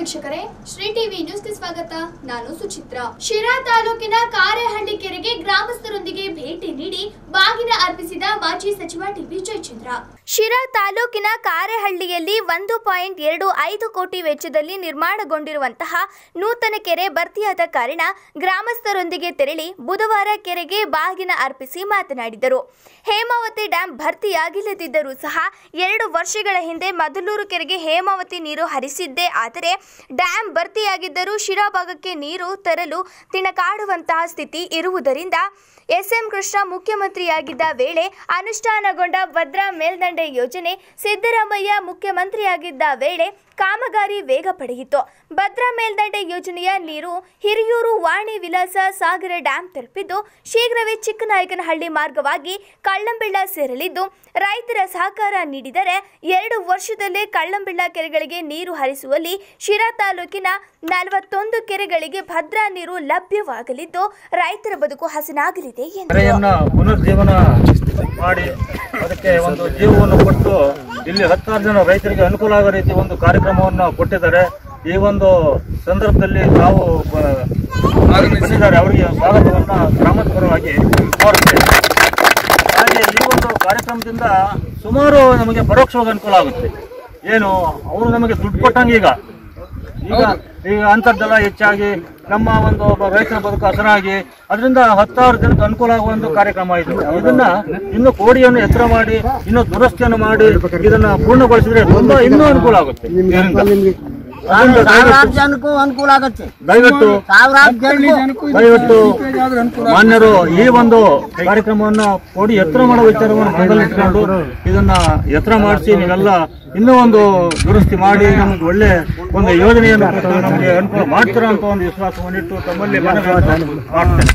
ವೀಕ್ಷಕರೇ ಶ್ರೀ ಟಿವಿ ನ್ಯೂಸ್ಗೆ ಸ್ವಾಗತ ನಾನು ಸುಚಿತ್ರ ಶಿರಾ ತಾಲೂಕಿನ ಕಾರೆಹಳ್ಳಿ ಕೆರೆಗೆ ಗ್ರಾಮಸ್ಥರೊಂದಿಗೆ ಭೇಟಿ ನೀಡಿ ಬಾಗಿನ ಅರ್ಪಿಸಿದ ಮಾಜಿ ಸಚಿವ ಟಿಬಿ ಜಯಚಂದ್ರ ಶಿರಾ ತಾಲೂಕಿನ ಕಾರೆಹಳ್ಳಿಯಲ್ಲಿ ಒಂದು ಪಾಯಿಂಟ್ ಎರಡು ಐದು ಕೋಟಿ ವೆಚ್ಚದಲ್ಲಿ ನಿರ್ಮಾಣಗೊಂಡಿರುವಂತಹ ನೂತನ ಕೆರೆ ಭರ್ತಿಯಾದ ಕಾರಣ ಗ್ರಾಮಸ್ಥರೊಂದಿಗೆ ತೆರಳಿ ಬುಧವಾರ ಕೆರೆಗೆ ಬಾಗಿನ ಅರ್ಪಿಸಿ ಮಾತನಾಡಿದರು ಹೇಮಾವತಿ ಡ್ಯಾಂ ಭರ್ತಿಯಾಗಿಲ್ಲದಿದ್ದರೂ ಸಹ ಎರಡು ವರ್ಷಗಳ ಹಿಂದೆ ಮದಲೂರು ಕೆರೆಗೆ ಹೇಮಾವತಿ ನೀರು ಹರಿಸಿದ್ದೇ ಆದರೆ ಡ್ಯಾಂ ಭರ್ತಿಯಾಗಿದ್ದರೂ ಶಿರಾ ಭಾಗಕ್ಕೆ ನೀರು ತರಲು ತಿಣಕಾಡುವಂತಹ ಸ್ಥಿತಿ ಇರುವುದರಿಂದ ಎಸ್ಎಂ ಕೃಷ್ಣ ಮುಖ್ಯಮಂತ್ರಿಯಾಗಿದ್ದ ವೇಳೆ ಅನುಷ್ಠಾನಗೊಂಡ ಭದ್ರಾ ಮೇಲ್ದಂಡೆ ಯೋಜನೆ ಸಿದ್ದರಾಮಯ್ಯ ಮುಖ್ಯಮಂತ್ರಿಯಾಗಿದ್ದ ವೇಳೆ ಕಾಮಗಾರಿ ವೇಗ ಪಡೆಯಿತು ಭದ್ರಾ ಮೇಲ್ದಂಡೆ ಯೋಜನೆಯ ನೀರು ಹಿರಿಯೂರು ವಾಣಿ ವಿಲಾಸ ಸಾಗರ ಡ್ಯಾಂ ತಲುಪಿದ್ದು ಶೀಘ್ರವೇ ಚಿಕ್ಕನಾಯಕನಹಳ್ಳಿ ಮಾರ್ಗವಾಗಿ ಕಳ್ಳಂಬೆಳ್ಳ ಸೇರಲಿದ್ದು ರೈತರ ಸಹಕಾರ ನೀಡಿದರೆ ಎರಡು ವರ್ಷದಲ್ಲೇ ಕಳ್ಳಂಬೆಳ್ಳ ಕೆರೆಗಳಿಗೆ ನೀರು ಹರಿಸುವಲ್ಲಿ ಶಿರಾ ತಾಲೂಕಿನ ನಲವತ್ತೊಂದು ಕೆರೆಗಳಿಗೆ ಭದ್ರಾ ನೀರು ಲಭ್ಯವಾಗಲಿದ್ದು ರೈತರ ಬದುಕು ಹಸನಾಗಲಿದೆ ಎಂದರು ಕೆರೆಯನ್ನ ಪುನರ್ಜೀವನ ಮಾಡಿ ಅದಕ್ಕೆ ಒಂದು ಜೀವವನ್ನು ಕೊಟ್ಟು ಇಲ್ಲಿ ಹತ್ತಾರು ಜನ ರೈತರಿಗೆ ಅನುಕೂಲ ಆಗೋ ರೀತಿ ಒಂದು ಕಾರ್ಯಕ್ರಮವನ್ನು ಕೊಟ್ಟಿದ್ದಾರೆ ಈ ಒಂದು ಸಂದರ್ಭದಲ್ಲಿ ತಾವು ಬ- ಬಂದಿದ್ದಾರೆ ಅವರಿಗೆ ಸ್ವಾಗತವನ್ನ ಗ್ರಾಮದ ಪರವಾಗಿ ಕೋರುತ್ತೇವೆ ಹಾಗೆ ಈ ಒಂದು ಕಾರ್ಯಕ್ರಮದಿಂದ ಸುಮಾರು ನಮಗೆ ಪರೋಕ್ಷವಾಗಿ ಅನುಕೂಲ ಆಗುತ್ತೆ ಏನು ಅವರು ನಮಗೆ ದುಡ್ಡು ಕೊಟ್ಟಂಗೆ ಈಗ ಈಗ ಈಗ ಅಂತರ್ಜಲ ಹೆಚ್ಚಾಗಿ ನಮ್ಮ ಒಂದು ಒಬ್ಬ ರೈತರ ಬದುಕು ಹಸನಾಗಿ ಅದರಿಂದ ಹತ್ತಾರು ಜನಕ್ಕೆ ಅನುಕೂಲ ಆಗುವ ಒಂದು ಕಾರ್ಯಕ್ರಮ ಇದು ಇದನ್ನ ಇನ್ನು ಕೋಡಿಯನ್ನು ಎತ್ತರ ಮಾಡಿ ಇನ್ನು ದುರಸ್ತಿಯನ್ನು ಮಾಡಿ ಇದನ್ನ ಪೂರ್ಣಗೊಳಿಸಿದ್ರೆ ತುಂಬಾ ಇನ್ನೂ ಅನುಕೂಲ ಆಗುತ್ತೆ ಇದರಿಂದ. ಅದರಿಂದ ಸಾವಿರಾರು ದಯವಿಟ್ಟು- ಜನಕ್ಕೂ ಅನುಕೂಲ ಆಗುತ್ತೆ ದಯವಿಟ್ಟು ಸಾವಿರಾರು ಜನಕ್ಕೂ ದಯವಿಟ್ಟು ಮಾನ್ಯರು ಈ ಒಂದು ಕಾರ್ಯಕ್ರಮವನ್ನ ಕೋಡಿ ಎತ್ತರ ಮಾಡುವ ವಿಚಾರವನ್ನು ಗಮನದಲ್ಲಿಟ್ಟುಕೊಂಡು ಇದನ್ನ ಎತ್ತರ ಮಾಡಿಸಿ ನೀವೆಲ್ಲ ಇನ್ನೂ ಒಂದು ದುರಸ್ತಿ ಮಾಡಿ ನಮ್ಗೆ ಒಳ್ಳೆ ಒಂದು ಯೋಜನೆಯನ್ನು ಕೊಟ್ಟು ನಮಗೆ ಅನುಕೂಲ ಮಾಡ್ತೀರಾ ಅಂತ ಒಂದು ವಿಶ್ವಾಸವನ್ನಿಟ್ಟು ತಮ್ಮಲ್ಲಿ ಮನವಿ ಮಾಡ್ತೇನೆ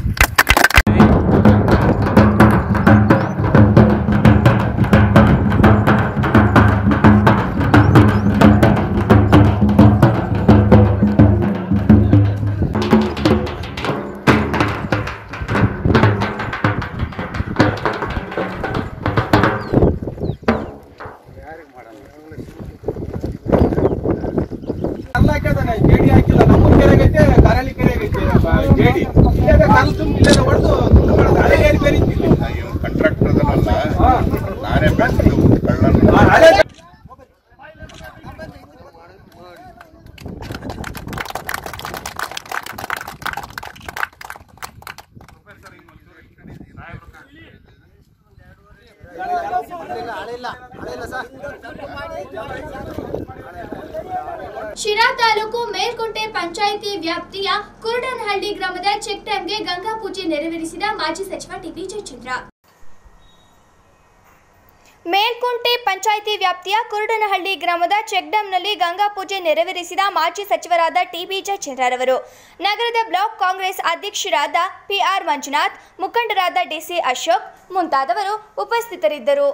ಕಲ್ಲು ಹಾಕ್ಯದಾನೆ, ಜೇಡಿ ಹಾಕಿಲ್ಲ ನಮ್ಮ ಕೆರೆಗೈತೆ ಕರಳಿ ಕೆರೆಗೈತೆ ಜೇಡಿ ಇಲ್ಲದ ಕಲ್ಲು ತುಂಬಿ ಇಲ್ಲದ ಹೊಡೆದು ದುಡ್ಡು ಮಾಡೋದು ಹಳೆ ಏರಿ ಬೇರೆ ಇತ್ತಿಲ್ಲಿ. ಕಾಂಟ್ರಾಕ್ಟರ್ ಹಾ. ನಾನೇ ಬೆಳೆಸಿದ್ದು ಕಳ್ಳನ್ನು ಆ ಹಳೆ ಶಿರಾ ತಾಲೂಕು ಮೇಲ್ಕೋಟೆ ಪಂಚಾಯಿತಿ ವ್ಯಾಪ್ತಿಯ ಕುರುಡನಹಳ್ಳಿ ಗ್ರಾಮದ ಚೆಕ್ ಡ್ಯಾಂಗೆ ಗಂಗಾ ಪೂಜೆ ನೆರವೇರಿಸಿದ ಮಾಜಿ ಸಚಿವ ಟಿಬಿ ಜಯಚಂದ್ರ ಮೇಲ್ಕುಂಟೆ ಪಂಚಾಯಿತಿ ವ್ಯಾಪ್ತಿಯ ಕುರುಡನಹಳ್ಳಿ ಗ್ರಾಮದ ಚೆಕ್ ಡ್ಯಾಂನಲ್ಲಿ ಗಂಗಾ ಪೂಜೆ ನೆರವೇರಿಸಿದ ಮಾಜಿ ಸಚಿವರಾದ ಟಿಬಿ ಜಯಚಂದ್ರರವರು ನಗರದ ಬ್ಲಾಕ್ ಕಾಂಗ್ರೆಸ್ ಅಧ್ಯಕ್ಷರಾದ ಪಿಆರ್ ಮಂಜುನಾಥ್ ಮುಖಂಡರಾದ ಡಿಸಿ ಅಶೋಕ್ ಮುಂತಾದವರು ಉಪಸ್ಥಿತರಿದ್ದರು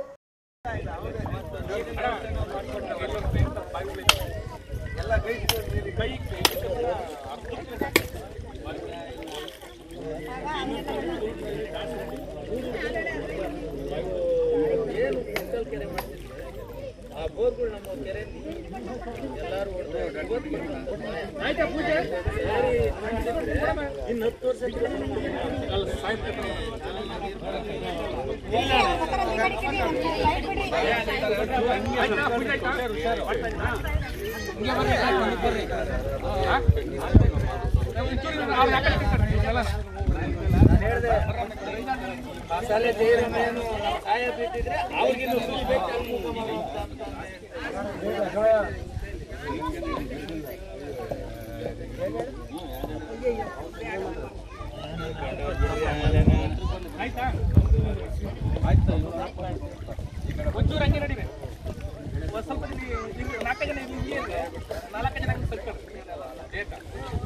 ಒಂಚೂರು ಹಂಗೆ ನಡೀರಿ ಒಂದ್ ಸ್ವಲ್ಪ ಇಲ್ಲಿ ಇಲ್ಲಿ ನಾಲ್ಕು ಜನ ಇಲ್ಲಿ ಇಲ್ಲಿ ಇರ್ರಿ. ನಾಲ್ಕು ಜನ ಹಂಗೆ ಸರ್ಕೊಂಡು ಬೇಕಾ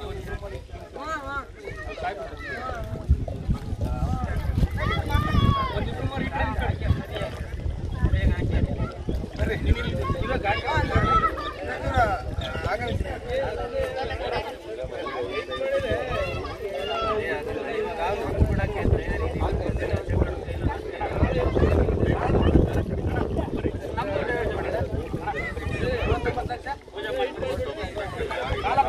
ಒಂದು ಇಬ್ರು ಮೂವರು ಈ ಕಡೆ ಈ ಕಡೆ. ಬರ್ರಿ ನೀವು ಇಲ್ಲಿ ಇಲ್ಲ ಗಾಡಿ ಕಾಲ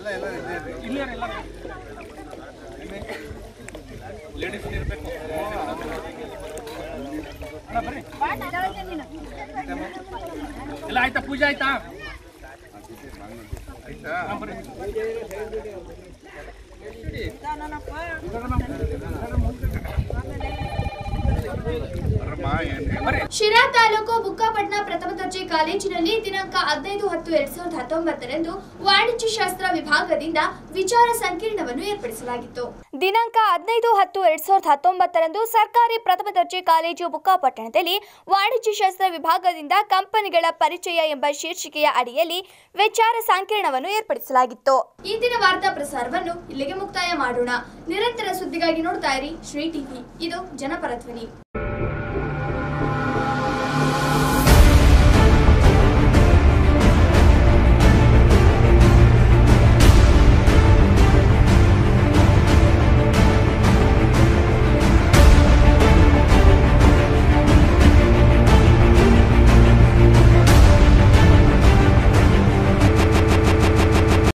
ಎಲ್ಲ ಆಯ್ತಾ ಪೂಜೆ ಆಯ್ತಾ ಬರ್ರಮ್ಮ, ಏನ್ರಿ? ಶಿರಾ ತಾಲೂಕು ಬುಕ್ಕಾಪಟ್ನ ಪ್ರಥಮ ದರ್ಜೆ ಕಾಲೇಜಿನಲ್ಲಿ ದಿನಾಂಕ ಹದಿನೈದು ಹತ್ತು ಎರಡ್ ಸಾವಿರದ ಹತ್ತೊಂಬತ್ತರಂದು ವಾಣಿಜ್ಯ ಶಾಸ್ತ್ರ ವಿಭಾಗದಿಂದ ವಿಚಾರ ಸಂಕಿರಣವನ್ನು ಏರ್ಪಡಿಸಲಾಗಿತ್ತು ದಿನಾಂಕ ಹದಿನೈದು ಹತ್ತು ಎರಡ್ ಸಾವಿರದ ಹತ್ತೊಂಬತ್ತರಂದು ಸರ್ಕಾರಿ ಪ್ರಥಮ ದರ್ಜೆ ಕಾಲೇಜು ಬುಕ್ಕಾಪಟ್ಟಣದಲ್ಲಿ ವಾಣಿಜ್ಯ ಶಾಸ್ತ್ರ ವಿಭಾಗದಿಂದ ಕಂಪನಿಗಳ ಪರಿಚಯ ಎಂಬ ಶೀರ್ಷಿಕೆಯ ಅಡಿಯಲ್ಲಿ ವಿಚಾರ ಸಂಕಿರಣವನ್ನು ಏರ್ಪಡಿಸಲಾಗಿತ್ತು ಇಂದಿನ ವಾರ್ತಾ ಪ್ರಸಾರವನ್ನು ಇಲ್ಲಿಗೆ ಮುಕ್ತಾಯ ಮಾಡೋಣ ನಿರಂತರ ಸುದ್ದಿಗಾಗಿ ನೋಡ್ತಾ ಇರಿ ಶ್ರೀ ಟಿವಿ ಇದು ಜನಪರ ಧ್ವನಿ